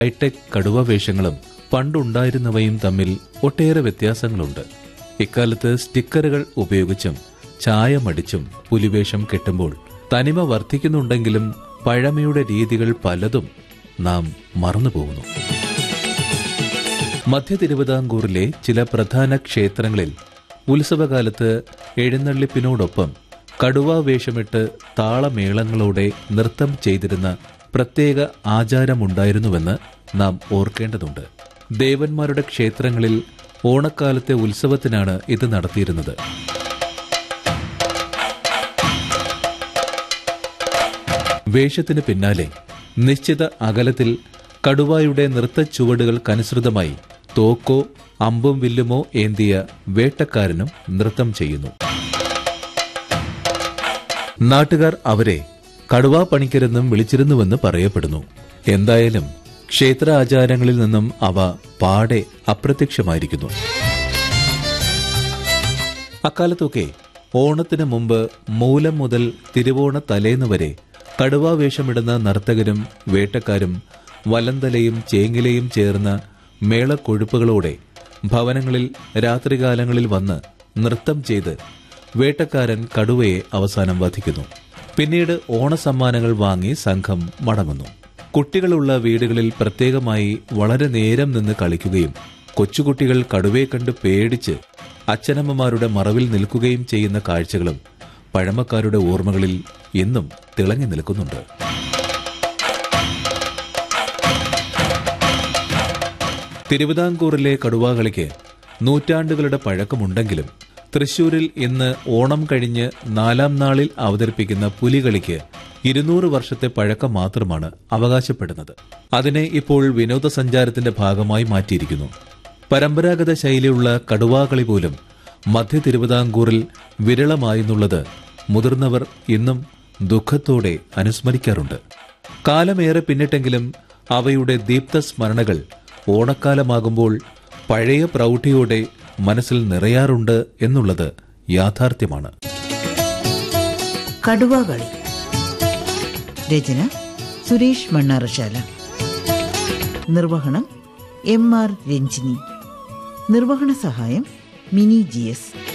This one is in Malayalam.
ഹൈടെക് കടുവ വേഷങ്ങളും പണ്ടുണ്ടായിരുന്നവയും തമ്മിൽ ഒട്ടേറെ വ്യത്യാസങ്ങളുണ്ട് ഇക്കാലത്ത് സ്റ്റിക്കറുകൾ ഉപയോഗിച്ചും ചായമടിച്ചും പുലിവേഷം കെട്ടുമ്പോൾ തനിമ വർദ്ധിക്കുന്നുണ്ടെങ്കിലും പഴമയുടെ രീതികൾ പലതും നാം മറന്നുപോകുന്നു മധ്യ തിരുവിതാംകൂറിലെ ചില പ്രധാന ക്ഷേത്രങ്ങളിൽ ഉത്സവകാലത്ത് എഴുന്നള്ളിപ്പിനോടൊപ്പം കടുവാ വേഷമിട്ട് താളമേളങ്ങളോടെ നൃത്തം ചെയ്തിരുന്ന പ്രത്യേക ആചാരമുണ്ടായിരുന്നുവെന്ന് നാം ഓർക്കേണ്ടതുണ്ട് ദേവന്മാരുടെ ക്ഷേത്രങ്ങളിൽ ഓണക്കാലത്തെ ഉത്സവത്തിനാണ് ഇത് നടത്തിയിരുന്നത് വേഷത്തിന് പിന്നാലെ നിശ്ചിത അകലത്തിൽ കടുവായുടെ നൃത്തച്ചുവടുകൾക്കനുസൃതമായി തോക്കോ അമ്പും വില്ലുമോ ഏന്തിയ വേട്ടക്കാരനും നൃത്തം ചെയ്യുന്നു നാട്ടുകാർ അവരെ കടുവാ പണിക്കരെന്നും വിളിച്ചിരുന്നുവെന്ന് പറയപ്പെടുന്നു എന്തായാലും ക്ഷേത്ര ആചാരങ്ങളിൽ നിന്നും അവ പാടെ അപ്രത്യക്ഷമായിരിക്കുന്നു അക്കാലത്തൊക്കെ ഓണത്തിന് മുമ്പ് മൂലം മുതൽ തിരുവോണ തലേന്ന് വരെ കടുവാ വേഷമിടുന്ന നർത്തകരും വേട്ടക്കാരും വലന്തലയും ചേങ്ങിലയും ചേർന്ന മേളക്കൊഴുപ്പുകളോടെ ഭവനങ്ങളിൽ രാത്രികാലങ്ങളിൽ വന്ന് നൃത്തം ചെയ്ത് വേട്ടക്കാരൻ കടുവയെ അവസാനം വധിക്കുന്നു പിന്നീട് ഓണസമ്മാനങ്ങൾ വാങ്ങി സംഘം മടങ്ങുന്നു കുട്ടികളുള്ള വീടുകളിൽ പ്രത്യേകമായി വളരെ നേരം നിന്ന് കളിക്കുകയും കൊച്ചുകുട്ടികൾ കടുവയെ കണ്ട് പേടിച്ച് അച്ഛനമ്മമാരുടെ മറവിൽ നിൽക്കുകയും ചെയ്യുന്ന കാഴ്ചകളും പഴമക്കാരുടെ ഓർമ്മകളിൽ ഇന്നും തിളങ്ങി നിൽക്കുന്നുണ്ട് തിരുവിതാംകൂറിലെ കടുവാകളിക്ക് നൂറ്റാണ്ടുകളുടെ പഴക്കമുണ്ടെങ്കിലും തൃശൂരിൽ ഇന്ന് ഓണം കഴിഞ്ഞ് നാലാം നാളിൽ അവതരിപ്പിക്കുന്ന പുലികളിക്ക് ഇരുന്നൂറ് വർഷത്തെ പഴക്കം മാത്രമാണ് അവകാശപ്പെടുന്നത് അതിനെ ഇപ്പോൾ വിനോദസഞ്ചാരത്തിന്റെ ഭാഗമായി മാറ്റിയിരിക്കുന്നു പരമ്പരാഗത ശൈലിയുള്ള കടുവാകളി പോലും മധ്യ തിരുവിതാംകൂറിൽ വിരളമായെന്നുള്ളത് മുതിർന്നവർ ഇന്നും ദുഃഖത്തോടെ അനുസ്മരിക്കാറുണ്ട് കാലമേറെ പിന്നിട്ടെങ്കിലും അവയുടെ ദീപ്ത സ്മരണകൾ ഓണക്കാലമാകുമ്പോൾ പഴയ പ്രൗഢിയോടെ മനസ്സിൽ നിറയാറുണ്ട് എന്നുള്ളത് യാഥാർത്ഥ്യമാണ് കടുവാകളി രചന സുരേഷ് മണ്ണാറശാല നിർവഹണം എം ആർ രഞ്ജിനി നിർവഹണ സഹായം മിനി ജി എസ്